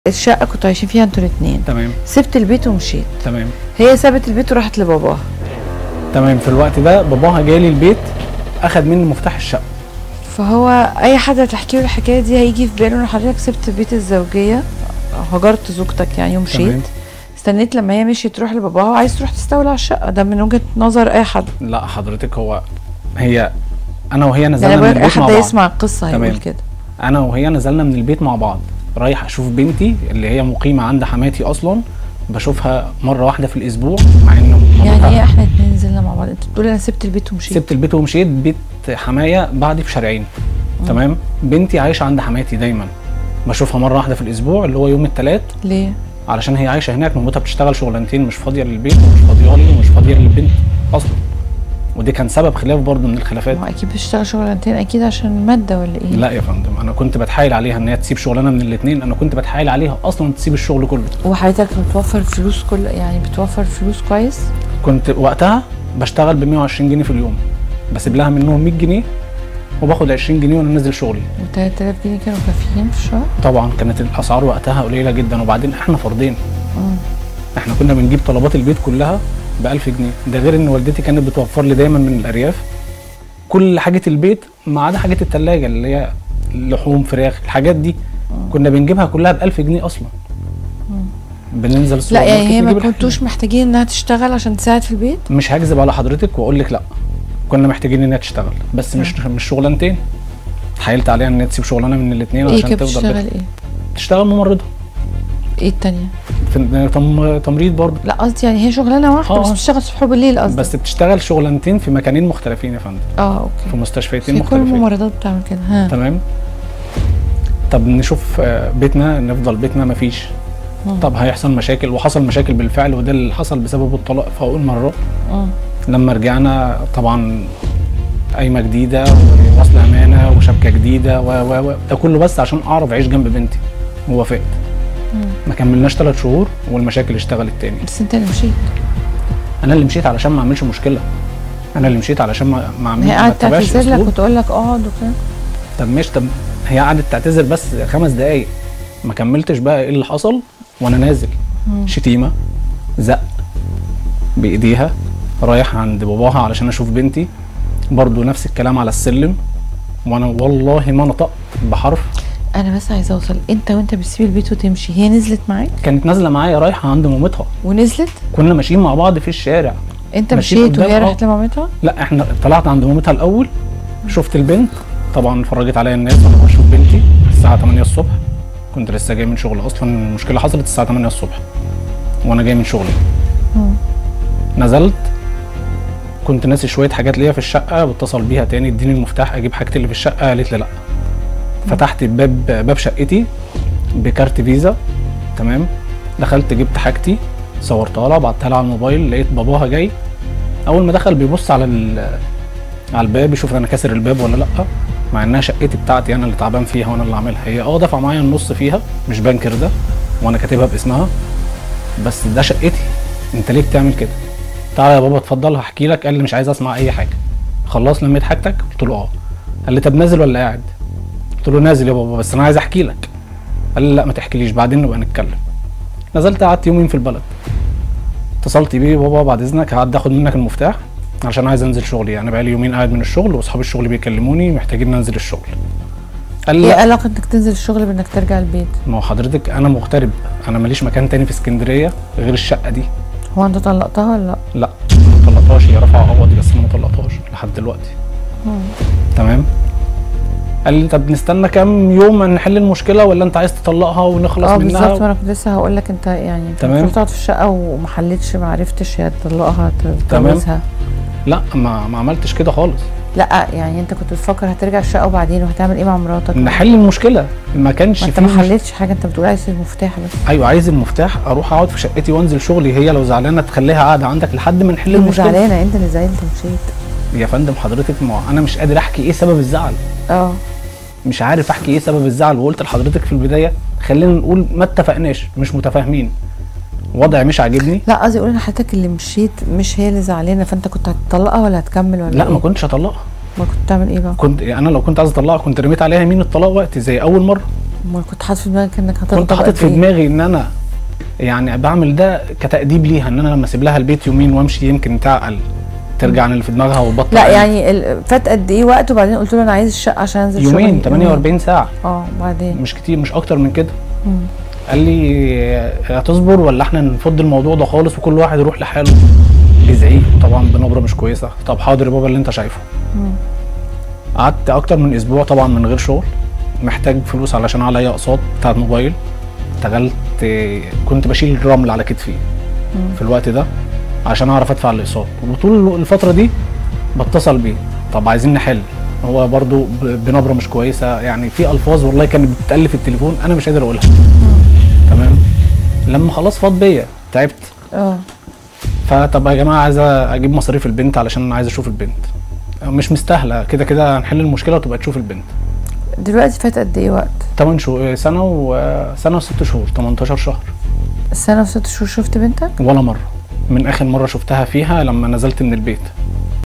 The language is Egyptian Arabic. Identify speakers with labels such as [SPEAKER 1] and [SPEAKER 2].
[SPEAKER 1] الشقه كنتوا عايشين فيها انتوا الاثنين
[SPEAKER 2] تمام
[SPEAKER 1] سبت البيت ومشيت
[SPEAKER 2] تمام
[SPEAKER 1] هي سابت البيت وراحت لباباها
[SPEAKER 2] تمام في الوقت ده باباها جالي البيت اخد مني مفتاح الشقه
[SPEAKER 1] فهو اي حد هتحكي له الحكايه دي هيجي في باله ان حضرتك سبت بيت الزوجيه هجرت زوجتك يعني ومشيت
[SPEAKER 2] تمام.
[SPEAKER 1] استنيت لما هي مشيت تروح لباباها وعايز تروح تستولى على الشقه ده من وجهه نظر اي حد
[SPEAKER 2] لا حضرتك هو هي انا وهي
[SPEAKER 1] يعني
[SPEAKER 2] نزلنا من
[SPEAKER 1] بقولك اي
[SPEAKER 2] البيت مع
[SPEAKER 1] حد
[SPEAKER 2] بعض
[SPEAKER 1] يسمع القصه هيقول
[SPEAKER 2] تمام.
[SPEAKER 1] كده
[SPEAKER 2] انا وهي نزلنا من البيت مع بعض رايح اشوف بنتي اللي هي مقيمه عند حماتي اصلا بشوفها مره واحده في الاسبوع مع انه
[SPEAKER 1] يعني
[SPEAKER 2] مامتها-
[SPEAKER 1] ايه احنا اتنين نزلنا مع بعض انت بتقول انا سبت البيت ومشيت
[SPEAKER 2] سبت البيت ومشيت بيت حمايه بعدي بشارعين تمام بنتي عايشه عند حماتي دايما بشوفها مره واحده في الاسبوع اللي هو يوم الثلاث
[SPEAKER 1] ليه
[SPEAKER 2] علشان هي عايشه هناك مامتها بتشتغل شغلانتين مش فاضيه للبيت ومش فاضيه لي ومش فاضيه للبنت اصلا ودي كان سبب خلاف برضه من الخلافات
[SPEAKER 1] ما هو اكيد بتشتغل شغلانتين اكيد عشان الماده ولا ايه
[SPEAKER 2] لا يا فندم انا كنت بتحايل عليها ان هي تسيب شغلانه من الاثنين انا كنت بتحايل عليها اصلا تسيب الشغل كله
[SPEAKER 1] وحضرتك بتوفر فلوس كل يعني بتوفر فلوس كويس
[SPEAKER 2] كنت وقتها بشتغل ب 120 جنيه في اليوم بسيب لها منهم 100 جنيه وباخد 20 جنيه وانا نازل شغلي
[SPEAKER 1] و 3000 جنيه كانوا كافيين في الشهر
[SPEAKER 2] طبعا كانت الاسعار وقتها قليله جدا وبعدين احنا فردين
[SPEAKER 1] مم.
[SPEAKER 2] احنا كنا بنجيب طلبات البيت كلها ب 1000 جنيه ده غير ان والدتي كانت بتوفر لي دايما من الارياف كل حاجه البيت ما عدا حاجه الثلاجه اللي هي لحوم فراخ الحاجات دي كنا بنجيبها كلها ب 1000 جنيه اصلا بننزل
[SPEAKER 1] لا
[SPEAKER 2] السوبر
[SPEAKER 1] يعني
[SPEAKER 2] ماركت
[SPEAKER 1] هي ما
[SPEAKER 2] نجيب الحاجات.
[SPEAKER 1] كنتوش محتاجين انها تشتغل عشان تساعد في البيت
[SPEAKER 2] مش هكذب على حضرتك واقول لك لا كنا محتاجين انها تشتغل بس مش مش شغلانتين حايلت عليها ان هي تسيب شغلانه من الاثنين
[SPEAKER 1] ايه
[SPEAKER 2] عشان
[SPEAKER 1] كانت
[SPEAKER 2] تفضل
[SPEAKER 1] بتشتغل
[SPEAKER 2] بيت.
[SPEAKER 1] ايه
[SPEAKER 2] تشتغل ممرضه
[SPEAKER 1] ايه التانية
[SPEAKER 2] في تم... تمريض برضه
[SPEAKER 1] لا قصدي يعني هي شغلانه واحده
[SPEAKER 2] آه.
[SPEAKER 1] بس بتشتغل الصبح وبالليل قصدي
[SPEAKER 2] بس بتشتغل شغلانتين في مكانين مختلفين يا فندم
[SPEAKER 1] اه اوكي
[SPEAKER 2] في مستشفيتين
[SPEAKER 1] في كل
[SPEAKER 2] مختلفين
[SPEAKER 1] الممرضات بتعمل كده ها
[SPEAKER 2] تمام طب نشوف آه، بيتنا نفضل بيتنا مفيش
[SPEAKER 1] مم.
[SPEAKER 2] طب هيحصل مشاكل وحصل مشاكل بالفعل وده اللي حصل بسبب الطلاق في اول مره
[SPEAKER 1] مم.
[SPEAKER 2] لما رجعنا طبعا قايمه جديده ووصل امانه وشبكه جديده و و و ده كله بس عشان اعرف اعيش جنب بنتي ووافقت
[SPEAKER 1] مم.
[SPEAKER 2] ما كملناش ثلاث شهور والمشاكل اشتغلت تاني
[SPEAKER 1] بس انت اللي مشيت
[SPEAKER 2] انا اللي مشيت علشان ما اعملش مشكله انا اللي مشيت علشان ما ما اعملش
[SPEAKER 1] هي
[SPEAKER 2] ما
[SPEAKER 1] قعدت
[SPEAKER 2] اتبعش
[SPEAKER 1] تعتذر لك
[SPEAKER 2] أسلوب.
[SPEAKER 1] وتقول لك اقعد وكده
[SPEAKER 2] طب ماشي طب هي قعدت تعتذر بس خمس دقايق ما كملتش بقى ايه اللي حصل وانا نازل
[SPEAKER 1] مم.
[SPEAKER 2] شتيمه زق بايديها رايح عند باباها علشان اشوف بنتي برضو نفس الكلام على السلم وانا والله ما نطقت بحرف
[SPEAKER 1] انا بس عايزه اوصل انت وانت بتسيب البيت وتمشي هي نزلت معاك
[SPEAKER 2] كانت نازله معايا رايحه عند مامتها
[SPEAKER 1] ونزلت
[SPEAKER 2] كنا ماشيين مع بعض في الشارع
[SPEAKER 1] انت
[SPEAKER 2] ماشيين
[SPEAKER 1] مشيت وهي
[SPEAKER 2] قدام، آه.
[SPEAKER 1] راحت لمامتها
[SPEAKER 2] لا احنا طلعت عند مامتها الاول شفت البنت طبعا فرجت عليا الناس وانا بشوف بنتي الساعه 8 الصبح كنت لسه جاي من شغل اصلا المشكله حصلت الساعه 8 الصبح وانا جاي من شغلي
[SPEAKER 1] مم.
[SPEAKER 2] نزلت كنت ناسي شويه حاجات ليا في الشقه بتصل بيها تاني اديني المفتاح اجيب حاجتي اللي في الشقه قالت لي لا فتحت باب باب شقتي بكارت فيزا تمام دخلت جبت حاجتي صورتها لها بعتها لها على الموبايل لقيت باباها جاي اول ما دخل بيبص على ال- على الباب يشوف انا كاسر الباب ولا لا مع انها شقتي بتاعتي انا اللي تعبان فيها وانا اللي عاملها هي اه دفع معايا النص فيها مش بنكر ده وانا كاتبها باسمها بس ده شقتي انت ليه بتعمل كده تعالى يا بابا اتفضل هحكي لك قال لي مش عايز اسمع اي حاجه خلاص لميت حاجتك قلت له اه قال لي طب نازل ولا قاعد قلت له نازل يا بابا بس انا عايز احكي لك قال لي لا ما تحكيليش بعدين نبقى نتكلم نزلت قعدت يومين في البلد اتصلت بيه بابا بعد اذنك هعدي اخد منك المفتاح عشان عايز انزل شغلي يعني بقالي يومين قاعد من الشغل واصحاب الشغل بيكلموني محتاجين ننزل الشغل قال لي
[SPEAKER 1] ايه
[SPEAKER 2] لا
[SPEAKER 1] علاقه انك تنزل الشغل بانك ترجع البيت
[SPEAKER 2] ما هو حضرتك انا مغترب انا ماليش مكان تاني في اسكندريه غير الشقه دي
[SPEAKER 1] هو انت طلقتها ولا لا
[SPEAKER 2] لا ما طلقتهاش هي رافعه قواضي بس انا ما طلقتهاش لحد دلوقتي
[SPEAKER 1] مم.
[SPEAKER 2] تمام قال لي طب نستنى كام يوم نحل المشكله ولا انت عايز تطلقها ونخلص
[SPEAKER 1] اه
[SPEAKER 2] منها
[SPEAKER 1] بالظبط ما انا كنت لسه هقول لك انت يعني انت
[SPEAKER 2] تمام.
[SPEAKER 1] المفروض تقعد في الشقه وما حلتش ما عرفتش يا تطلقها
[SPEAKER 2] تمام.
[SPEAKER 1] تتجوزها
[SPEAKER 2] لا ما, ما عملتش كده خالص
[SPEAKER 1] لا يعني انت كنت بتفكر هترجع الشقه وبعدين وهتعمل ايه مع مراتك
[SPEAKER 2] نحل المشكله ما كانش
[SPEAKER 1] ما انت
[SPEAKER 2] فيه
[SPEAKER 1] ما
[SPEAKER 2] مش-
[SPEAKER 1] حلتش حاجه انت بتقول عايز المفتاح بس
[SPEAKER 2] ايوه عايز المفتاح اروح اقعد في شقتي وانزل شغلي هي لو زعلانه تخليها قاعده عندك لحد ما نحل
[SPEAKER 1] انت
[SPEAKER 2] المشكله
[SPEAKER 1] زعلانه انت اللي زعلت ومشيت
[SPEAKER 2] يا فندم حضرتك ما هو انا مش قادر احكي ايه سبب الزعل
[SPEAKER 1] اه
[SPEAKER 2] مش عارف احكي ايه سبب الزعل وقلت لحضرتك في البدايه خلينا نقول ما اتفقناش مش متفاهمين وضع مش عاجبني
[SPEAKER 1] لا قصدي اقول ان حضرتك اللي مشيت مش هي اللي زعلانه فانت كنت هتطلقها ولا هتكمل ولا
[SPEAKER 2] لا
[SPEAKER 1] ايه؟
[SPEAKER 2] ما كنتش هطلقها
[SPEAKER 1] ما كنت تعمل ايه بقى؟
[SPEAKER 2] كنت يعني انا لو كنت عايز اطلقها كنت رميت عليها يمين الطلاق وقتي زي اول مره
[SPEAKER 1] امال كنت حاطط في دماغك انك هتغضب
[SPEAKER 2] كنت حاطط
[SPEAKER 1] قد
[SPEAKER 2] في
[SPEAKER 1] إيه؟
[SPEAKER 2] دماغي ان انا يعني بعمل ده كتأديب ليها ان انا لما اسيب لها البيت يومين وامشي يمكن تعقل ترجع عن اللي في دماغها وبطل
[SPEAKER 1] لا يعني ال- فات قد ايه وقت وبعدين قلت له انا عايز الشقه عشان انزل شغلي
[SPEAKER 2] يومين 48 ساعه
[SPEAKER 1] اه وبعدين
[SPEAKER 2] مش كتير مش اكتر من كده
[SPEAKER 1] مم.
[SPEAKER 2] قال لي هتصبر ولا احنا نفض الموضوع ده خالص وكل واحد يروح لحاله بيزعيق طبعا بنبره مش كويسه طب حاضر يا بابا اللي انت شايفه
[SPEAKER 1] مم.
[SPEAKER 2] قعدت اكتر من اسبوع طبعا من غير شغل محتاج فلوس علشان عليا اقساط بتاعت موبايل اشتغلت كنت بشيل الرمل على كتفي
[SPEAKER 1] مم.
[SPEAKER 2] في الوقت ده عشان اعرف ادفع الاقساط وطول الفتره دي بتصل بيه طب عايزين نحل هو برضو ب- بنبره مش كويسه يعني في الفاظ والله كانت بتتقال في التليفون انا مش قادر اقولها تمام لما خلاص فاض بيا تعبت
[SPEAKER 1] اه
[SPEAKER 2] فطب يا جماعه عايز اجيب مصاريف البنت علشان انا عايز اشوف البنت مش مستاهله كده كده هنحل المشكله وتبقى تشوف البنت
[SPEAKER 1] دلوقتي فات قد ايه وقت
[SPEAKER 2] 8 شهور سنه وسنه وست شهور 18 شهر
[SPEAKER 1] السنه وست شهور شفت بنتك
[SPEAKER 2] ولا مره من اخر مره شفتها فيها لما نزلت من البيت